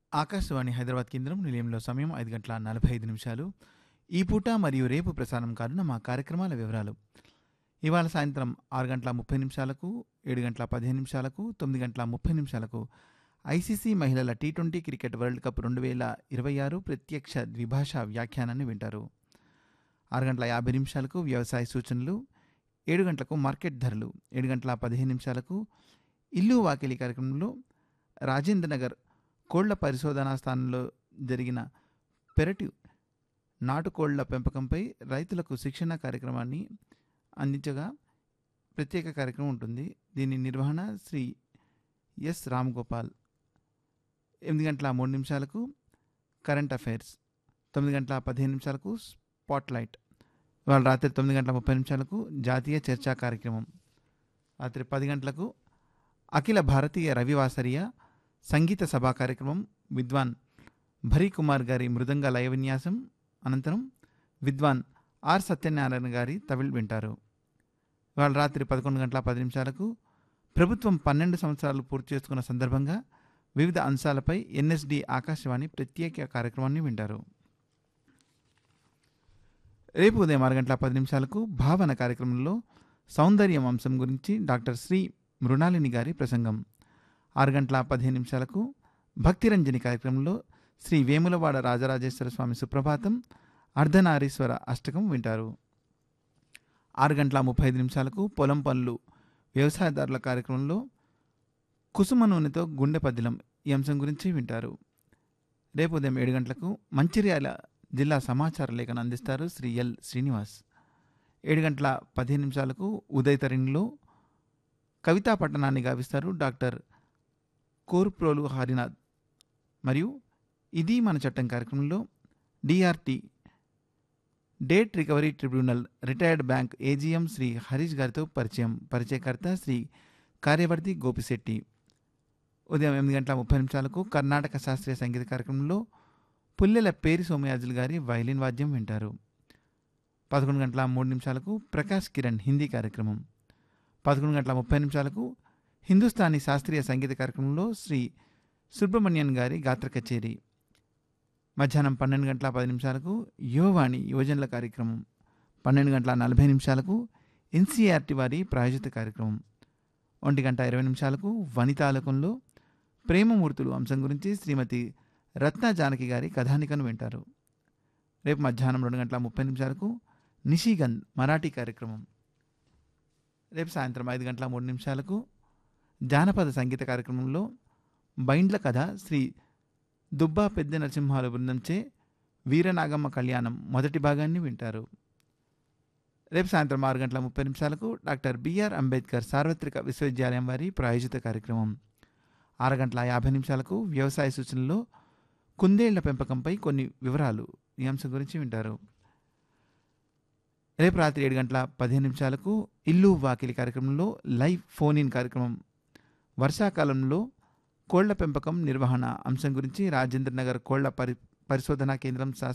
ఆకాశవాణి హైదరాబాద్ కేంద్రం నిలయంలో సమయం ఐదు గంటల నలభై ఐదు నిమిషాలు ఈ పూట మరియు రేపు ప్రసారం కానున్న మా కార్యక్రమాల వివరాలు ఇవాళ సాయంత్రం ఆరు గంటల ముప్పై నిమిషాలకు ఏడు గంటల పదిహేను నిమిషాలకు తొమ్మిది గంటల ముప్పై నిమిషాలకు ఐసీసీ మహిళల T twenty cricket world cup రెండు వేల ఇరవై ఆరు ప్రత్యక్ష ద్విభాషా వ్యాఖ్యానాన్ని వింటారు ఆరు గంటల యాభై నిమిషాలకు వ్యవసాయ సూచనలు ఏడు గంటలకు మార్కెట్ ధరలు ఏడు గంటల పదిహేను నిమిషాలకు ఇల్లు వాకిలి కార్యక్రమంలో రాజేంద్ర నగర్ కోళ్ల పరిశోధనా స్థానంలో జరిగిన పెరటి నాటుకోళ్ల పెంపకంపై రైతులకు శిక్షణ కార్యక్రమాన్ని అందించగా ప్రత్యేక కార్యక్రమం ఉంటుంది దీని నిర్వహణ శ్రీ ఎస్ రామ్ గోపాల్ ఎనిమిది గంటల మూడు నిమిషాలకు కరెంట్ అఫైర్స్ తొమ్మిది గంటల పదిహేను నిమిషాలకు స్పాట్ లైట్ ఇవాళ రాత్రి తొమ్మిది గంటల ముప్పై నిమిషాలకు జాతీయ చర్చా కార్యక్రమం రాత్రి పది గంటలకు అఖిల భారతీయ రవివాసరియ సంగీత సభా కార్యక్రమం విద్వాన్ భరీ కుమార్ గారి మృదంగ లయ విన్యాసం అనంతరం విద్వాన్ ఆర్ సత్యనారాయణ గారి తమిళ్ వింటారు ఇవాళ రాత్రి పదకొండు గంటల పది నిమిషాలకు ప్రభుత్వం పన్నెండు సంవత్సరాలు పూర్తి చేసుకున్న సందర్భంగా వివిధ అంశాలపై ఎన్ఎస్డి ఆకాశవాణి ప్రత్యేక కార్యక్రమాన్ని వింటారు రేపు ఉదయం ఆరు గంటల పది నిమిషాలకు భావన కార్యక్రమంలో సౌందర్యం అంశం గురించి డాక్టర్ శ్రీ మృణాలిని గారి ప్రసంగం ఆరు గంటల పదిహేను నిమిషాలకు భక్తిరంజని కార్యక్రమంలో శ్రీ వేములవాడ రాజరాజేశ్వర స్వామి సుప్రభాతం అర్ధనారీశ్వర అష్టకం వింటారు ఆరు గంటల ముప్పై ఐదు నిమిషాలకు పొలం పనులు వ్యవసాయదారుల కార్యక్రమంలో కుసుమ నూనెతో గుండె పద్దిలం ఈ అంశం గురించి వింటారు రేపు ఉదయం ఏడు గంటలకు మంచిర్యాల జిల్లా సమాచార లేఖను అందిస్తారు శ్రీ ఎల్ శ్రీనివాస్ ఏడు గంటల పదిహేను నిమిషాలకు ఉదయ తరణిలో కవితా పట్టణాన్ని గావిస్తారు డాక్టర్ కోర్ప్రోలు హరినాథ్ మరియు ఇది మన చట్టం కార్యక్రమంలో DRT debt recovery tribunal retired bank AGM Shri Harish గారితో పరిచయం పరిచయకర్త శ్రీ కార్యవర్తి గోపిశెట్టి ఉదయం ఎనిమిది గంటల ముప్పై నిమిషాలకు కర్ణాటక శాస్త్రీయ సంగీత కార్యక్రమంలో పుల్లెల పేరి సోమయాజులు గారి వైలిన్ వాద్యం వింటారు పదకొండు గంటల మూడు నిమిషాలకు ప్రకాష్ కిరణ్ హిందీ కార్యక్రమం పదకొండు గంటల ముప్పై నిమిషాలకు హిందుస్థానీ శాస్త్రీయ సంగీత కార్యక్రమంలో శ్రీ సుబ్రహ్మణ్యన్ గారి గాత్ర కచేరీ మధ్యాహ్నం పన్నెండు గంటల పది నిమిషాలకు యువవాణి యువజనుల కార్యక్రమం పన్నెండు గంటల నలభై నిమిషాలకు ఎన్సీఆర్టీ వారి ప్రాయోజిత కార్యక్రమం ఒంటి గంట ఇరవై నిమిషాలకు వనితాలకంలో ప్రేమమూర్తులు అంశం గురించి శ్రీమతి రత్న జానకి గారి కథానికను వింటారు రేపు మధ్యాహ్నం రెండు గంటల ముప్పై నిమిషాలకు నిషిగంధ్ మరాఠీ కార్యక్రమం రేపు సాయంత్రం ఐదు గంటల మూడు నిమిషాలకు జానపద సంగీత కార్యక్రమంలో బైండ్ల కథ శ్రీ దుబ్బా పెద్ద నరసింహాల బృందంచే వీరనాగమ్మ కళ్యాణం మొదటి భాగాన్ని వింటారు రేపు సాయంత్రం ఆరు గంటల ముప్పై నిమిషాలకు డాక్టర్ బిఆర్ అంబేద్కర్ సార్వత్రిక విశ్వవిద్యాలయం వారి ప్రాయోజిత కార్యక్రమం ఆరు గంటల యాభై నిమిషాలకు వ్యవసాయ సూచనలో కుందేళ్ల పెంపకంపై కొన్ని వివరాలు ఈ అంశం గురించి వింటారు రేపు రాత్రి ఏడు గంటల పదిహేను నిమిషాలకు ఇల్లు వాకిలి కార్యక్రమంలో లైవ్ ఫోన్ ఇన్ కార్యక్రమం వర్షాకాలంలో కోళ్ల పెంపకం నిర్వహణ అంశం గురించి రాజేంద్ర నగర్ కోళ్ల పరి పరిశోధనా కేంద్రం